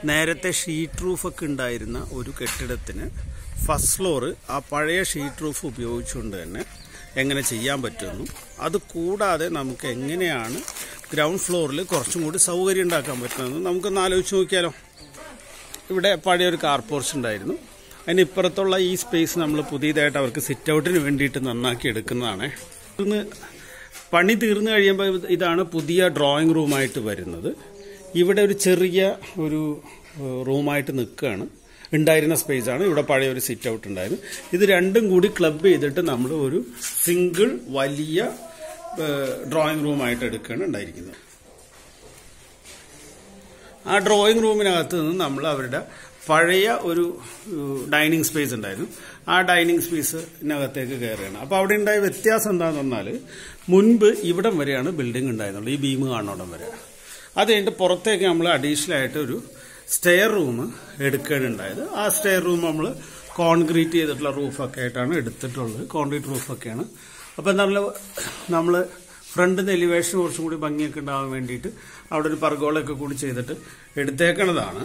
നേരത്തെ ഷീറ്റ് റൂഫൊക്കെ ഉണ്ടായിരുന്ന ഒരു കെട്ടിടത്തിന് ഫസ്റ്റ് ഫ്ലോർ ആ പഴയ ഷീറ്റ് റൂഫ് ഉപയോഗിച്ചുകൊണ്ട് തന്നെ എങ്ങനെ ചെയ്യാൻ പറ്റുമെന്നും അത് കൂടാതെ നമുക്ക് എങ്ങനെയാണ് ഗ്രൗണ്ട് ഫ്ലോറിൽ കുറച്ചും കൂടി സൗകര്യം ഉണ്ടാക്കാൻ പറ്റുന്നതെന്നും നമുക്കൊന്ന് ആലോചിച്ച് നോക്കിയാലോ ഇവിടെ പഴയ ഒരു കാർ പോർച്ച് ഉണ്ടായിരുന്നു അതിന് ഇപ്പുറത്തുള്ള ഈ സ്പേസ് നമ്മൾ പുതിയതായിട്ട് അവർക്ക് സിറ്റ് ഔട്ടിന് വേണ്ടിയിട്ട് നന്നാക്കി എടുക്കുന്നതാണ് ഇന്ന് പണി തീർന്നു കഴിയുമ്പോൾ ഇത് ഇതാണ് പുതിയ ഡ്രോയിങ് റൂമായിട്ട് വരുന്നത് ഇവിടെ ഒരു ചെറിയ ഒരു ഏഹ്, റൂമായിട്ട് നിൽക്കുകയാണ് ഉണ്ടായിരുന്ന സ്പേസാണ് ഇവിടെ പഴയ ഒരു സിറ്റ് ഔട്ട് ഉണ്ടായിരുന്നു ഇത് രണ്ടും കൂടി ക്ലബ് ചെയ്തിട്ട് നമ്മൾ ഒരു സിംഗിൾ വലിയ ഡ്രോയിങ് റൂമായിട്ട് എടുക്കുകയാണ് ഉണ്ടായിരിക്കുന്നത് ആ ഡ്രോയിങ് റൂമിനകത്ത് നിന്ന് നമ്മൾ അവരുടെ പഴയ ഒരു ഡൈനിങ് സ്പേസ് ഉണ്ടായിരുന്നു ആ ഡൈനിങ് സ്പേസിനകത്തേക്ക് കയറുകയാണ് അപ്പോൾ അവിടെ ഉണ്ടായ വ്യത്യാസം എന്താണെന്ന് പറഞ്ഞാൽ മുൻപ് ഇവിടം വരെയാണ് ബിൽഡിംഗ് ഉണ്ടായിരുന്നുള്ളൂ ഈ ബീം കാണുന്നിടം വരെ അത് കഴിഞ്ഞിട്ട് പുറത്തേക്ക് നമ്മൾ അഡീഷണൽ ആയിട്ട് ഒരു സ്റ്റെയർ റൂം എടുക്കുകയാണ് ഉണ്ടായത് ആ സ്റ്റെയർ റൂം നമ്മൾ കോൺക്രീറ്റ് ചെയ്തിട്ടുള്ള റൂഫൊക്കെ ആയിട്ടാണ് എടുത്തിട്ടുള്ളത് കോൺക്രീറ്റ് റൂഫൊക്കെയാണ് അപ്പോൾ എന്താ നമ്മൾ ഫ്രണ്ടിന് എലിവേഷൻ കുറച്ചും കൂടി ഭംഗിയൊക്കെ ഉണ്ടാവാൻ വേണ്ടിയിട്ട് അവിടെ ഒരു പർഗോളൊക്കെ കൂടി ചെയ്തിട്ട് എടുത്തേക്കണതാണ്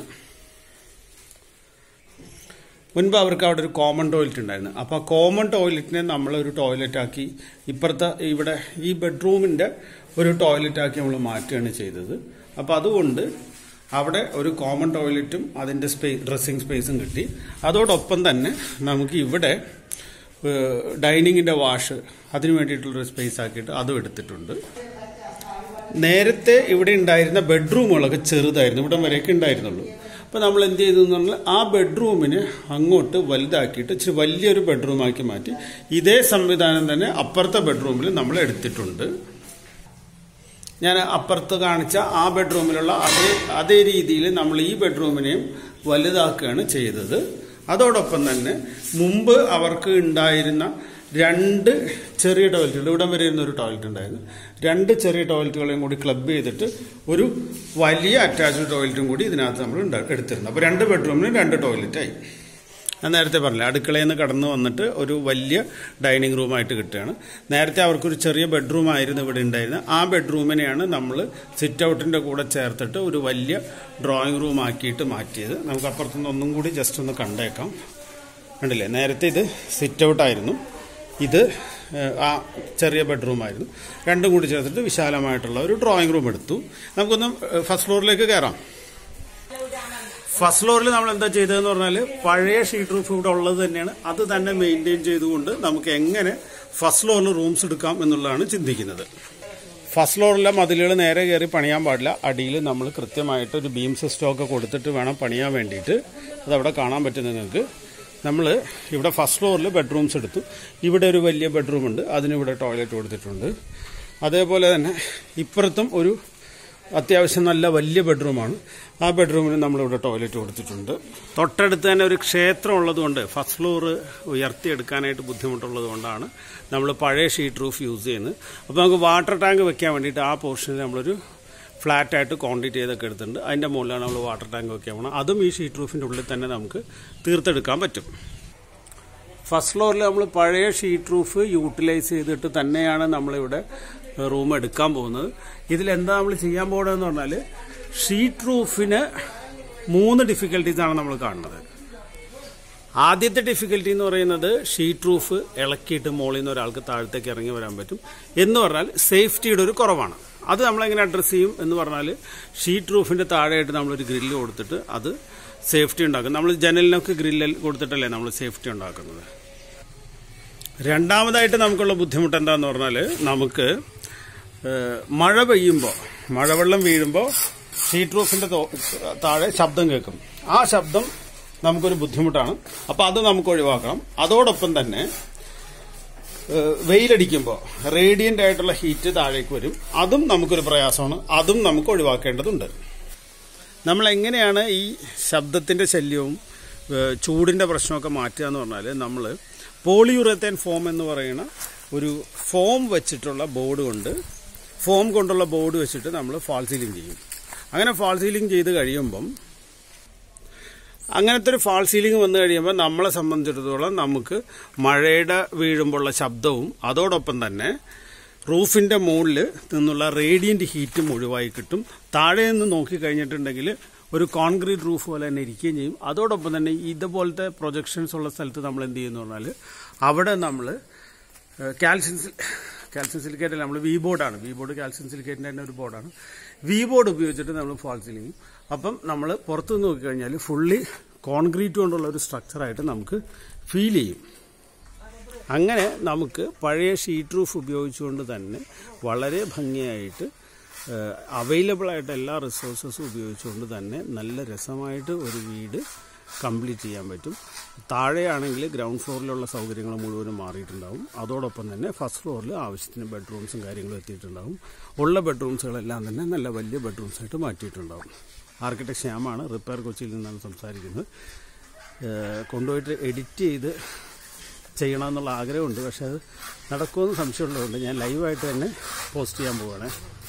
മുൻപ് അവർക്ക് അവിടെ ഒരു കോമൺ ടോയ്ലറ്റ് ഉണ്ടായിരുന്നു അപ്പോൾ ആ കോമൺ ടോയ്ലറ്റിനെ നമ്മളൊരു ടോയ്ലറ്റ് ആക്കി ഇപ്പുറത്തെ ഇവിടെ ഈ ബെഡ്റൂമിൻ്റെ ഒരു ടോയ്ലറ്റ് ആക്കി നമ്മൾ മാറ്റുകയാണ് ചെയ്തത് അപ്പോൾ അതുകൊണ്ട് അവിടെ ഒരു കോമൺ ടോയ്ലറ്റും അതിൻ്റെ സ്പേ ഡ്രസ്സിങ് സ്പേസും കിട്ടി അതോടൊപ്പം തന്നെ നമുക്ക് ഇവിടെ ഡൈനിങ്ങിൻ്റെ വാഷ് അതിന് വേണ്ടിയിട്ടുള്ളൊരു സ്പേസ് ആക്കിയിട്ട് അതും എടുത്തിട്ടുണ്ട് നേരത്തെ ഇവിടെ ഉണ്ടായിരുന്ന ബെഡ്റൂമുകളൊക്കെ ചെറുതായിരുന്നു ഇവിടം വരെയൊക്കെ ഉണ്ടായിരുന്നുള്ളൂ അപ്പോൾ നമ്മൾ എന്ത് ചെയ്തു എന്ന് പറഞ്ഞാൽ ആ ബെഡ്റൂമിനെ അങ്ങോട്ട് വലുതാക്കിയിട്ട് ഇച്ചിരി വലിയൊരു ബെഡ്റൂമാക്കി മാറ്റി ഇതേ സംവിധാനം തന്നെ അപ്പുറത്തെ ബെഡ്റൂമിൽ നമ്മൾ എടുത്തിട്ടുണ്ട് ഞാൻ അപ്പുറത്ത് കാണിച്ച ആ ബെഡ്റൂമിലുള്ള അതേ അതേ രീതിയിൽ നമ്മൾ ഈ ബെഡ്റൂമിനെയും വലുതാക്കുകയാണ് ചെയ്തത് അതോടൊപ്പം തന്നെ മുമ്പ് അവർക്ക് ഉണ്ടായിരുന്ന രണ്ട് ചെറിയ ടോയ്ലറ്റുകൾ ഇവിടം വരെ ഇരുന്ന ഒരു ടോയ്ലറ്റ് ഉണ്ടായിരുന്നു രണ്ട് ചെറിയ ടോയ്ലറ്റുകളെയും കൂടി ക്ലബ് ചെയ്തിട്ട് ഒരു വലിയ അറ്റാച്ച്ഡ് ടോയ്ലറ്റും കൂടി ഇതിനകത്ത് നമ്മൾ ഉണ്ടാ- എടുത്തിരുന്നു അപ്പോൾ രണ്ട് ബെഡ്റൂമിന് രണ്ട് ടോയ്ലറ്റായി ഞാൻ നേരത്തെ പറഞ്ഞില്ല അടുക്കളയിൽ നിന്ന് കടന്നു വന്നിട്ട് ഒരു വലിയ ഡൈനിങ് റൂമായിട്ട് കിട്ടുകയാണ് നേരത്തെ അവർക്കൊരു ചെറിയ ബെഡ്റൂം ആയിരുന്നു ഇവിടെ ഉണ്ടായിരുന്നത് ആ ബെഡ്റൂമിനെയാണ് നമ്മൾ സിറ്റ് ഔട്ടിൻ്റെ കൂടെ ചേർത്തിട്ട് ഒരു വലിയ ഡ്രോയിങ് റൂം ആക്കിയിട്ട് മാറ്റിയത് നമുക്ക് അപ്പുറത്തുനിന്ന് ഒന്നും കൂടി ജസ്റ്റ് ഒന്ന് കണ്ടേക്കാം കണ്ടില്ലേ നേരത്തെ ഇത് സിറ്റ് ഔട്ടായിരുന്നു ഇത് ഏഹ്, ആ ചെറിയ ബെഡ്റൂമായിരുന്നു രണ്ടും കൂടി ചേർത്തിട്ട് വിശാലമായിട്ടുള്ള ഒരു ഡ്രോയിങ് റൂം എടുത്തു നമുക്കൊന്ന് ഫസ്റ്റ് ഫ്ലോറിലേക്ക് കയറാം ഫസ്റ്റ് ഫ്ലോറിൽ നമ്മൾ എന്താ ചെയ്തതെന്ന് പറഞ്ഞാൽ പഴയ ഷീറ്റ് റൂഫ് ഇവിടെ ഉള്ളത് തന്നെയാണ് അത് തന്നെ മെയിൻറ്റെയിൻ ചെയ്തുകൊണ്ട് നമുക്ക് എങ്ങനെ ഫസ്റ്റ് ഫ്ലോറിൽ റൂംസ് എടുക്കാം എന്നുള്ളതാണ് ചിന്തിക്കുന്നത് ഫസ്റ്റ് ഫ്ലോറിലെ മതിലുകൾ നേരെ കയറി പണിയാൻ പാടില്ല അടിയിൽ നമ്മൾ കൃത്യമായിട്ട് ഒരു ബീം സിസ്റ്റം ഒക്കെ കൊടുത്തിട്ട് വേണം പണിയാൻ വേണ്ടിയിട്ട് അതവിടെ കാണാൻ പറ്റും നിങ്ങൾക്ക് നമ്മൾ ഇവിടെ ഫസ്റ്റ് ഫ്ലോറിൽ ബെഡ്റൂംസ് എടുത്തു ഇവിടെ ഒരു വലിയ ബെഡ്റൂം ഉണ്ട് അതിനിവിടെ ടോയ്ലറ്റ് കൊടുത്തിട്ടുണ്ട് അതേപോലെ തന്നെ ഇപ്പുറത്തും ഒരു അത്യാവശ്യം നല്ല വലിയ ബെഡ്റൂമാണ് ആ ബെഡ്റൂമിന് നമ്മളിവിടെ ടോയ്ലറ്റ് കൊടുത്തിട്ടുണ്ട് തൊട്ടടുത്ത് തന്നെ ഒരു ക്ഷേത്രം ഉള്ളതുകൊണ്ട് ഫസ്റ്റ് ഫ്ലോർ ഉയർത്തിയെടുക്കാനായിട്ട് ബുദ്ധിമുട്ടുള്ളത് കൊണ്ടാണ് നമ്മൾ പഴയ ഷീറ്റ് റൂഫ് യൂസ് ചെയ്യുന്നത് അപ്പോൾ നമുക്ക് വാട്ടർ ടാങ്ക് വെക്കാൻ വേണ്ടിയിട്ട് ആ പോർഷനിൽ നമ്മളൊരു ഫ്ലാറ്റായിട്ട് കോൺക്രീറ്റ് ചെയ്തൊക്കെ എടുത്തിട്ടുണ്ട് അതിൻ്റെ മുകളിലാണ് നമ്മൾ വാട്ടർ ടാങ്ക് വെക്കാൻ പോകണം അതും ഈ ഷീറ്റ് റൂഫിൻ്റെ ഉള്ളിൽ തന്നെ നമുക്ക് തീർത്തെടുക്കാൻ പറ്റും ഫസ്റ്റ് ഫ്ലോറിൽ നമ്മൾ പഴയ ഷീറ്റ് റൂഫ് യൂട്ടിലൈസ് ചെയ്തിട്ട് തന്നെയാണ് നമ്മളിവിടെ റൂം എടുക്കാൻ പോകുന്നത് ഇതിലെന്താ നമ്മൾ ചെയ്യാൻ പോകുന്നതെന്ന് പറഞ്ഞാൽ ഷീറ്റ് റൂഫിന് മൂന്ന് ഡിഫിക്കൽട്ടീസ് ആണ് നമ്മൾ കാണുന്നത് ആദ്യത്തെ ഡിഫിക്കൽട്ടി എന്ന് പറയുന്നത് ഷീറ്റ് റൂഫ് ഇളക്കിയിട്ട് മുകളിൽ നിന്ന് ഒരാൾക്ക് താഴത്തേക്ക് ഇറങ്ങി വരാൻ പറ്റും എന്ന് പറഞ്ഞാൽ സേഫ്റ്റിയുടെ ഒരു കുറവാണ് അത് നമ്മളെങ്ങനെ അഡ്രസ്സ് ചെയ്യും എന്ന് പറഞ്ഞാൽ ഷീറ്റ് റൂഫിന്റെ താഴെയായിട്ട് നമ്മളൊരു ഗ്രില്ല് കൊടുത്തിട്ട് അത് സേഫ്റ്റി ഉണ്ടാക്കും നമ്മൾ ജനലിനൊക്കെ ഗ്രില്ല് കൊടുത്തിട്ടല്ലേ നമ്മൾ സേഫ്റ്റി ഉണ്ടാക്കുന്നത് രണ്ടാമതായിട്ട് നമുക്കുള്ള ബുദ്ധിമുട്ട് എന്താന്ന് പറഞ്ഞാൽ നമുക്ക് ഏഹ്, മഴ പെയ്യുമ്പോൾ മഴവെള്ളം വീഴുമ്പോൾ ഷീറ്റ് റൂഫിന്റെ തോ- താഴെ ശബ്ദം കേൾക്കും ആ ശബ്ദം നമുക്കൊരു ബുദ്ധിമുട്ടാണ് അപ്പോൾ അത് നമുക്ക് ഒഴിവാക്കണം അതോടൊപ്പം തന്നെ ഏഹ്, വെയിലടിക്കുമ്പോൾ റേഡിയന്റ് ആയിട്ടുള്ള ഹീറ്റ് താഴേക്ക് വരും അതും നമുക്കൊരു പ്രയാസമാണ് അതും നമുക്ക് ഒഴിവാക്കേണ്ടതുണ്ട് നമ്മൾ എങ്ങനെയാണ് ഈ ശബ്ദത്തിന്റെ ശല്യവും ഏഹ്, ചൂടിന്റെ പ്രശ്നമൊക്കെ മാറ്റുക എന്ന് പറഞ്ഞാൽ നമ്മൾ പോളിയുറത്തേൻ ഫോം എന്ന് പറയുന്ന ഒരു ഫോം വെച്ചിട്ടുള്ള ബോർഡ് കൊണ്ട് ഫോം കൊണ്ടുള്ള ബോർഡ് വെച്ചിട്ട് നമ്മൾ ഫാൾ സീലിംഗ് ചെയ്യും അങ്ങനെ ഫാൾ സീലിംഗ് ചെയ്ത് കഴിയുമ്പം അങ്ങനത്തെ ഒരു ഫാൾ സീലിംഗ് വന്നു കഴിയുമ്പോൾ നമ്മളെ സംബന്ധിച്ചിടത്തോളം നമുക്ക് മഴയുടെ വീഴുമ്പോഴുള്ള ശബ്ദവും അതോടൊപ്പം തന്നെ റൂഫിന്റെ മുകളിൽ നിന്നുള്ള റേഡിയന്റ് ഹീറ്റും ഒഴിവായി കിട്ടും താഴെ നിന്ന് നോക്കി കഴിഞ്ഞിട്ടുണ്ടെങ്കിൽ ഒരു കോൺക്രീറ്റ് റൂഫ് പോലെ തന്നെ ഇരിക്കുകയും ചെയ്യും അതോടൊപ്പം തന്നെ ഇതുപോലത്തെ പ്രൊജക്ഷൻസ് ഉള്ള സ്ഥലത്ത് നമ്മൾ എന്ത് ചെയ്യുന്നു പറഞ്ഞാൽ അവിടെ നമ്മൾ കാൽസ്യം കാൽസ്യം സിലിക്കേറ്റ് നമ്മൾ വി ബോർഡാണ് വി ബോർഡ് കാൽസ്യം സിലിക്കേറ്റിൻ്റെ തന്നെ ഒരു ബോർഡാണ് വി ബോർഡ് ഉപയോഗിച്ചിട്ട് നമ്മൾ ഫാൾ സീലിംഗ് അപ്പം നമ്മൾ പുറത്ത് നിന്ന് നോക്കിക്കഴിഞ്ഞാൽ ഫുള്ളി കോൺക്രീറ്റ് കൊണ്ടുള്ള ഒരു സ്ട്രക്ചറായിട്ട് നമുക്ക് ഫീൽ ചെയ്യും അങ്ങനെ നമുക്ക് പഴയ ഷീറ്റ് റൂഫ് ഉപയോഗിച്ചുകൊണ്ട് തന്നെ വളരെ ഭംഗിയായിട്ട് അവൈലബിൾ ആയിട്ട് എല്ലാ റിസോഴ്സസും ഉപയോഗിച്ചുകൊണ്ട് തന്നെ നല്ല രസമായിട്ട് ഒരു വീട് കംപ്ലീറ്റ് ചെയ്യാൻ പറ്റും താഴെയാണെങ്കിൽ ഗ്രൗണ്ട് ഫ്ലോറിലുള്ള സൗകര്യങ്ങൾ മുഴുവനും മാറിയിട്ടുണ്ടാവും അതോടൊപ്പം തന്നെ ഫസ്റ്റ് ഫ്ലോറിൽ ആവശ്യത്തിന് ബെഡ്റൂംസും കാര്യങ്ങളും എത്തിയിട്ടുണ്ടാവും ഉള്ള ബെഡ്റൂംസുകളെല്ലാം തന്നെ നല്ല വലിയ ബെഡ്റൂംസായിട്ട് മാറ്റിയിട്ടുണ്ടാവും ആർക്കിടെക്ട് ശ്യാമാണ് റിപ്പയർ കൊച്ചിയിൽ നിന്നാണ് സംസാരിക്കുന്നത് ഏഹ് കൊണ്ടുപോയിട്ട് എഡിറ്റ് ചെയ്ത് ചെയ്യണമെന്നുള്ള ആഗ്രഹമുണ്ട് പക്ഷെ അത് നടക്കുമെന്ന് സംശയമുള്ളതുകൊണ്ട് ഞാൻ ലൈവായിട്ട് തന്നെ പോസ്റ്റ് ചെയ്യാൻ പോവുകയാണ്